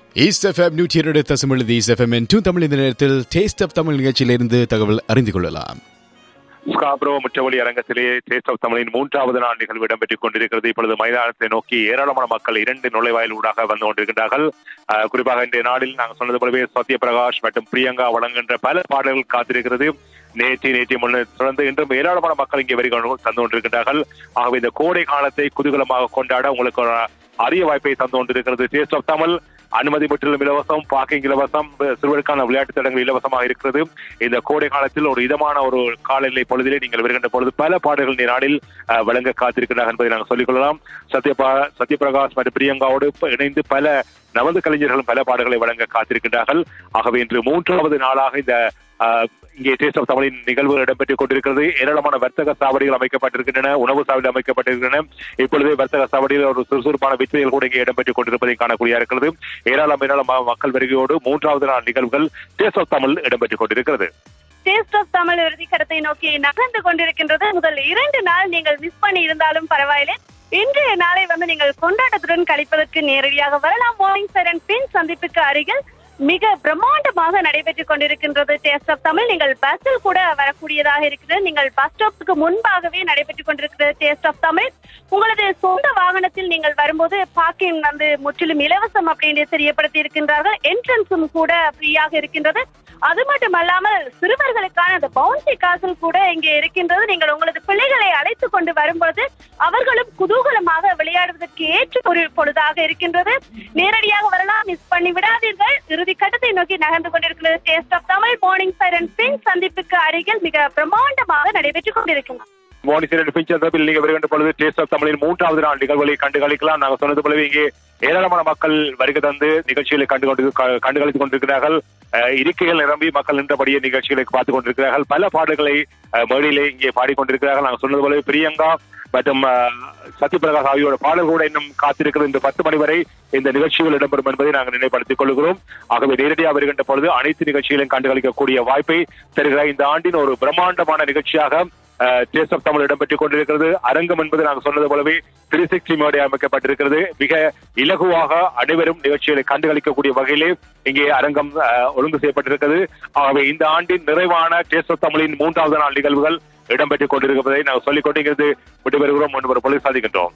east FM நூற்றி இரண்டு தசமிழ் ஈஸ்ட் எஃப்எம் டூ தமிழ் இந்த நேரத்தில் டேஸ்ட் ஆஃப் தமிழ் நிகழ்ச்சியிலிருந்து தகவல் அறிந்து கொள்ளலாம் ஸ்காப்ரோ முற்றவழி அரங்கத்திலே டேஸ்ட் ஆஃப் தமிழின் மூன்றாவது நாள் நிகழ்வு இடம்பெற்றுக் கொண்டிருக்கிறது இப்பொழுது மைதானத்தை நோக்கி ஏராளமான மக்கள் இரண்டு நுழைவாயில் ஊடாக வந்து கொண்டிருக்கின்றார்கள் அஹ், குறிப்பாக இன்றைய நாளில் நாங்கள் சொன்னது போலவே சத்யபிரகாஷ் மற்றும் பிரியங்கா வழங்குகின்ற பல பாடல்கள் காத்திருக்கிறது நேற்று நேற்று முன்னு தொடர்ந்து இன்றும் ஏராளமான மக்கள் இங்கே வரி தந்து கொண்டிருக்கின்றார்கள் ஆகவே இந்த கோடை காலத்தை குதூகலமாக கொண்டாட உங்களுக்கு ஒரு அரிய வாய்ப்பை தந்து கொண்டிருக்கிறது டேஸ்ட் ஆஃப் தமிழ் அனுமதி முற்றிலும் இலவசம் பார்க்கிங் இலவசம் சிறுவருக்கான விளையாட்டு தடங்கள் இலவசமாக இருக்கிறது இந்த கோடை காலத்தில் ஒரு இதமான ஒரு காலநிலை பொழுதிலே நீங்கள் வருகின்ற பொழுது பல பாடல்கள் இந்த நாளில் அஹ், வழங்க காத்திருக்கிறார்கள் என்பதை நாங்கள் சொல்லிக் கொள்ளலாம் சத்யபா சத்யபிரகாஷ் மற்றும் பிரியங்காவோடு இப்ப இணைந்து பல நவந்து கலைஞர்களும் பல பாடல்களை வழங்க காத்திருக்கின்றார்கள் ஆகவே இன்று மூன்றாவது நாளாக இந்த அஹ், இங்கே டேஸ்ட் ஆஃப் தமிழின் நிகழ்வுகள் இடம்பெற்றுக் கொண்டிருக்கிறது ஏராளமான வர்த்தக சாவடிகள் அமைக்கப்பட்டிருக்கின்றன உணவு சாவடி அமைக்கப்பட்டிருக்கின்றன இப்பொழுதே வர்த்தக சாவடியில் ஒரு சுறுசுறுப்பான விற்பனைகள் கூட இங்கே இடம்பெற்றுக் கொண்டிருப்பதை காணக்கூடிய இருக்கிறது ஏராளம் ஏராளம் மக்கள் வருகையோடு மூன்றாவது நாள் நிகழ்வுகள் டேஸ்ட் ஆஃப் தமிழ் இடம்பெற்றுக் கொண்டிருக்கிறது டேஸ்ட் ஆஃப் தமிழ் இறுதிக்கடத்தை நோக்கி நகர்ந்து கொண்டிருக்கின்றது முதல் இரண்டு நாள் நீங்கள் மிஸ் பண்ணி இருந்தாலும் பரவாயில்லை இன்றைய நாளை வந்து நீங்கள் கொண்டாட்டத்துடன் கழிப்பதற்கு நேரடியாக வரலாம் மார்னிங் சைரன் பின் சந்திப்புக்கு அருகில் மிக பிரம்மாண்டமாக நடைபெற்றுக் கொண்டிருக்கின்றது டேஸ்ட் ஆஃப் தமிழ் நீங்கள் பஸ்ஸில் கூட வரக்கூடியதாக இருக்கிறது நீங்கள் பஸ் ஸ்டாப்புக்கு முன்பாகவே நடைபெற்றுக் கொண்டிருக்கிறது டேஸ்ட் ஆஃப் தமிழ் உங்களது சொந்த வாகனத்தில் நீங்கள் வரும்போது பார்க்கிங் வந்து முற்றிலும் இலவசம் அப்படின்னு தெரியப்படுத்தி இருக்கின்றார்கள் என்ட்ரன்ஸும் கூட ஃப்ரீயாக இருக்கின்றது அது மட்டுமல்லாமல் சிறுவர்களுக்கான அந்த பவுன்சி காசல் கூட இங்கே இருக்கின்றது நீங்கள் உங்களது பிள்ளைகளை அழைத்து கொண்டு வரும்பொழுது அவர்களும் குதூகலமாக விளையாடுவதற்கு ஏற்ற ஒரு பொழுதாக இருக்கின்றது நேரடியாக வரலாம் மிஸ் பண்ணி விடாதீர்கள் இறுதி கட்டத்தை நோக்கி நகர்ந்து கொண்டிருக்கிறது Taste of Tamil Morningside Finch சந்திப்புக்கு அருகில் மிக பிரம்மாண்டமாக நடைபெற்றுக் கொண்டிருக்கின்றன மோனிசரன் பிஞ்சர் தரப்பில் நீங்க வருகின்ற பொழுது டேஸ்ட் ஆஃப் தமிழின் மூன்றாவது நாள் நிகழ்வுகளை கண்டு களிக்கலாம் நாங்கள் சொன்னது போலவே இங்கே ஏராளமான மக்கள் வருகை தந்து நிகழ்ச்சிகளை கண்டு கொண்டு க- கண்டு களித்துக் கொண்டிருக்கிறார்கள் அஹ், இருக்கைகள் நிரம்பி மக்கள் நின்றபடியே நிகழ்ச்சிகளை பார்த்துக் கொண்டிருக்கிறார்கள் பல பாடல்களை அஹ், மேடையிலே இங்கே பாடிக்கொண்டிருக்கிறார்கள் நாங்கள் சொன்னது போலவே பிரியங்கா மற்றும் அஹ், சத்யபிரகாஷ் ஆகியோட பாடல் கூட இன்னும் காத்திருக்கிறது இந்த பத்து மணி வரை இந்த நிகழ்ச்சிகள் இடம்பெறும் என்பதை நாங்கள் நினைப்படுத்திக் கொள்கிறோம் ஆகவே நேரடியாக வருகின்ற பொழுது அனைத்து நிகழ்ச்சிகளையும் கண்டுகளிக்கக்கூடிய வாய்ப்பை தருகிற இந்த ஆண்டின் ஒரு பிரம்மாண்டமான நிகழ்ச்சியாக டேஸ்ட் ஆஃப் தமிழ் இடம்பெற்றுக் கொண்டிருக்கிறது அரங்கம் என்பது நாங்கள் சொன்னது போலவே த்ரீ சிக்ஸ்டி மேடை அமைக்கப்பட்டிருக்கிறது மிக இலகுவாக அனைவரும் நிகழ்ச்சிகளை கண்டுகளிக்கக்கூடிய வகையிலே இங்கே அரங்கம் அஹ், ஒழுங்கு செய்யப்பட்டிருக்கிறது ஆகவே இந்த ஆண்டின் நிறைவான டேஸ்ட் ஆஃப் தமிழின் மூன்றாவது நாள் நிகழ்வுகள் இடம்பெற்றுக் கொண்டிருப்பதை நாங்கள் சொல்லிக் கொண்டிருக்கிறது விட்டுபெறுகிறோம் முன்பு பொழுது சாதிக்கின்றோம்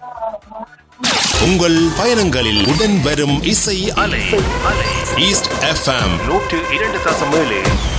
உங்கள் பயணங்களில் உடன் வரும் இசை அலை ஈஸ்ட் எஃப்எம் நூற்று இரண்டு தசம் ஏழு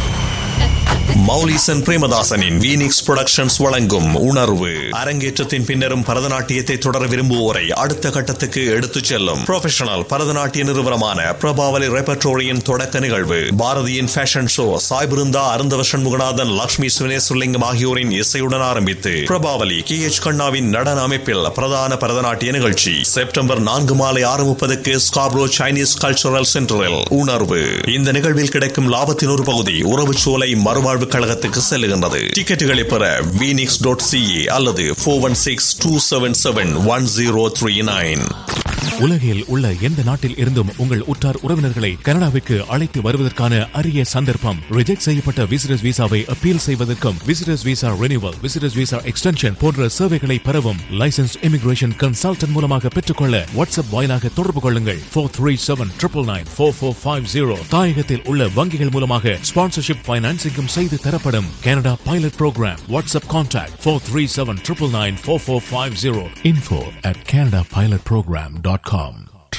மௌலிசன் பிரேமதாசனின் வீனிக்ஸ் புரொடக்ஷன்ஸ் வழங்கும் உணர்வு அரங்கேற்றத்தின் பின்னரும் பரதநாட்டியத்தை தொடர விரும்புவோரை அடுத்த கட்டத்துக்கு எடுத்துச் செல்லும் ப்ரொஃபஷனல் பரதநாட்டிய நிறுவனமான பிரபாவலி ரெபர்டோரியின் தொடக்க நிகழ்வு பாரதியின் ஃபேஷன் ஷோ சாய்பிருந்தா அருந்தவ சண்முகநாதன் லட்சுமி சுனேசுலிங்கம் ஆகியோரின் இசையுடன் ஆரம்பித்து பிரபாவலி கே எச் கண்ணாவின் நடன அமைப்பில் பிரதான பரதநாட்டிய நிகழ்ச்சி செப்டம்பர் நான்கு மாலை ஆறு முப்பதுக்கு ஸ்காப்ரோ சைனீஸ் கல்ச்சரல் சென்டரில் உணர்வு இந்த நிகழ்வில் கிடைக்கும் லாபத்தின் ஒரு பகுதி உறவுச்சோலை மறுவாழ்வு கழகத்துக்கு செல்லுகின்றது டிக்கெட்டுகளை பெற வீனிக்ஸ் டாட் சிஇ அல்லது four one six two seven seven one zero three nine உலகில் உள்ள எந்த நாட்டில் இருந்தும் உங்கள் உற்றார் உறவினர்களை கனடாவிற்கு அழைத்து வருவதற்கான அரிய சந்தர்ப்பம் ரிஜெக்ட் செய்யப்பட்ட விசிட்டர்ஸ் விசாவை அப்பீல் செய்வதற்கும் visitors visa renewal visitors visa extension போன்ற சேவைகளை பெறவும் லைசன்ஸ் இமிகிரேஷன் கன்சல்டன்ட் மூலமாக பெற்றுக்கொள்ள வாட்ஸ்அப் வாயிலாக தொடர்பு கொள்ளுங்கள் four three seven triple nine four four five zero தாயகத்தில் உள்ள வங்கிகள் மூலமாக ஸ்பான்சர்ஷிப் பைனான்சிங்கும் செய்து தரப்படும் Canada Pilot Program WhatsApp contact four three seven triple nine four four five zero info at Canada Pilot Program dot com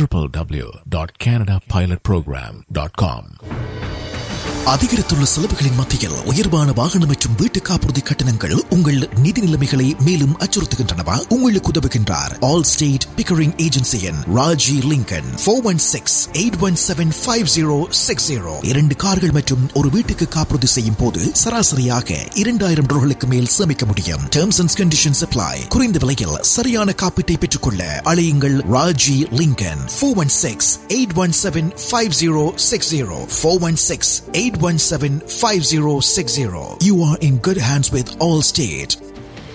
www.canadapilotprogram.com அதிகரித்துள்ள செலவுகளின் மத்தியில் உயர்வான வாகனம் மற்றும் வீட்டு காப்புறுதி கட்டணங்கள் உங்கள் நிதி நிலைமைகளை மேலும் அச்சுறுத்துகின்றனவா உங்களுக்கு உதவுகின்றார் ஆல் ஸ்டேட் பிக்கரிங் ஏஜென்சியின் Raji Lincoln four one six eight one seven five zero six zero இரண்டு கார்கள் மற்றும் ஒரு வீட்டுக்கு காப்புறுதி செய்யும் போது சராசரியாக இரண்டாயிரம் டாலர்களுக்கு மேல் சேமிக்க முடியும் டேர்ம்ஸ் அண்ட் கண்டிஷன்ஸ் அப்ளை குறைந்த விலையில் சரியான காப்பீட்டை பெற்றுக்கொள்ள அழையுங்கள் Raji Lincoln four one six eight one seven five zero six zero four one six eight one seven five zero six zero you are in good hands with Allstate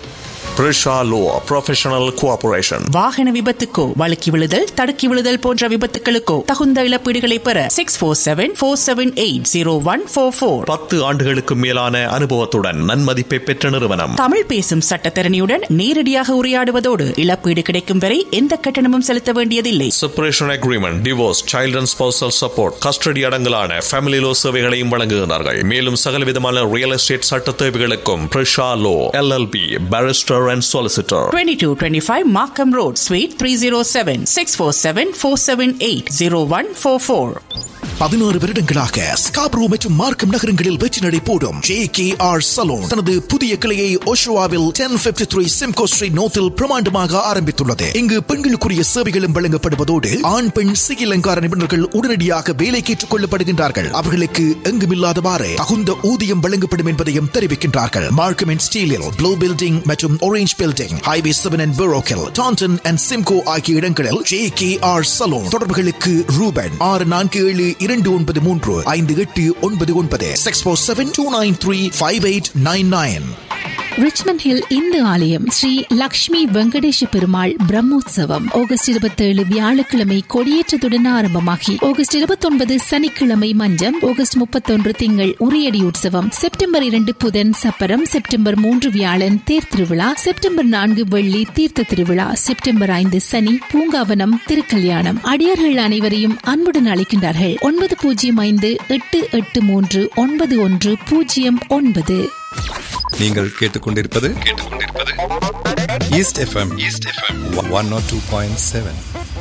Prisha law professional corporation வாகன விபத்துக்கோ வழுக்கி விழுதல் தடுக்கி விழுதல் போன்ற விபத்துகளுக்கோ தகுந்த இழப்பீடுகளை பெற six four seven four seven eight zero one four four பத்து ஆண்டுகளுக்கு மேலான அனுபவத்துடன் நன்மதிப்பை பெற்ற நிறுவனம் தமிழ் பேசும் சட்டத்தரணியுடன் நேரடியாக உரையாடுவதோடு இழப்பீடு கிடைக்கும் வரை எந்த கட்டணமும் செலுத்த வேண்டியதில்லை separation agreement divorce child and spousal support custody அடங்கலான ஃபேமிலி லோ சேவைகளையும் வழங்குகிறார்கள் மேலும் சகல விதமான ரியல் எஸ்டேட் சட்ட தேவைகளுக்கும் Prisha law LLP barrister and solicitor twenty two twenty five Markham Road suite three zero seven six four seven four seven eight zero one four four பதினாறு வருடங்களாக ஸ்காப்ரோ மற்றும் மார்க்கம் நகரங்களில் வெற்றி நடை போடும் ஜே கே ஆர் சலூன் தனது புதிய கிளையை ஓஷோவாவில் ten fifty three Simcoe Street நோத்தில் பிரமாண்டமாக ஆரம்பித்துள்ளது இங்கு பெண்களுக்குரிய சேவைகளும் வழங்கப்படுவதோடு ஆண் பெண் சிகை அலங்கார நிபுணர்கள் உடனடியாக வேலைக்கு ஏற்றுக் கொள்ளப்படுகின்றார்கள் அவர்களுக்கு எங்குமில்லாதவாறு தகுந்த ஊதியம் வழங்கப்படும் என்பதையும் தெரிவிக்கின்றார்கள் மார்க்கம் அண்ட் ஸ்டீலில் ப்ளூ பில்டிங் மற்றும் orange building highway seven and பெரோக்கில் டான்டன் அண்ட் சிம்கோ ஆகிய இடங்களில் ஜே கே ஆர் சலூன் தொடர்புகளுக்கு ரூபன் ஆறு நான்கு ஏழு இரண்டு ஒன்பது மூன்று ஐந்து எட்டு ஒன்பது ஒன்பது six four seven two nine three five eight nine nine Richmond Hill இந்து ஆலயம் ஸ்ரீ லக்ஷ்மி வெங்கடேஷ பெருமாள் பிரம்மோற்சவம் ஆகஸ்ட் இருபத்தேழு வியாழக்கிழமை கொடியேற்றத்துடன் ஆரம்பமாகி ஆகஸ்ட் இருபத்தொன்பது சனிக்கிழமை மஞ்சம் ஆகஸ்ட் முப்பத்தொன்று திங்கள் உரியடி உற்சவம் செப்டம்பர் இரண்டு புதன் சப்பரம் செப்டம்பர் மூன்று வியாழன் தேர் திருவிழா செப்டம்பர் நான்கு வெள்ளி தீர்த்த திருவிழா செப்டம்பர் ஐந்து சனி பூங்காவனம் திருக்கல்யாணம் அடியார்கள் அனைவரையும் அன்புடன் அழைக்கின்றார்கள் ஒன்பது பூஜ்ஜியம் ஐந்து எட்டு எட்டு மூன்று ஒன்பது ஒன்று பூஜ்ஜியம் ஒன்பது நீங்கள் கேட்டுக்கொண்டிருப்பது East FM East FM one nought two point seven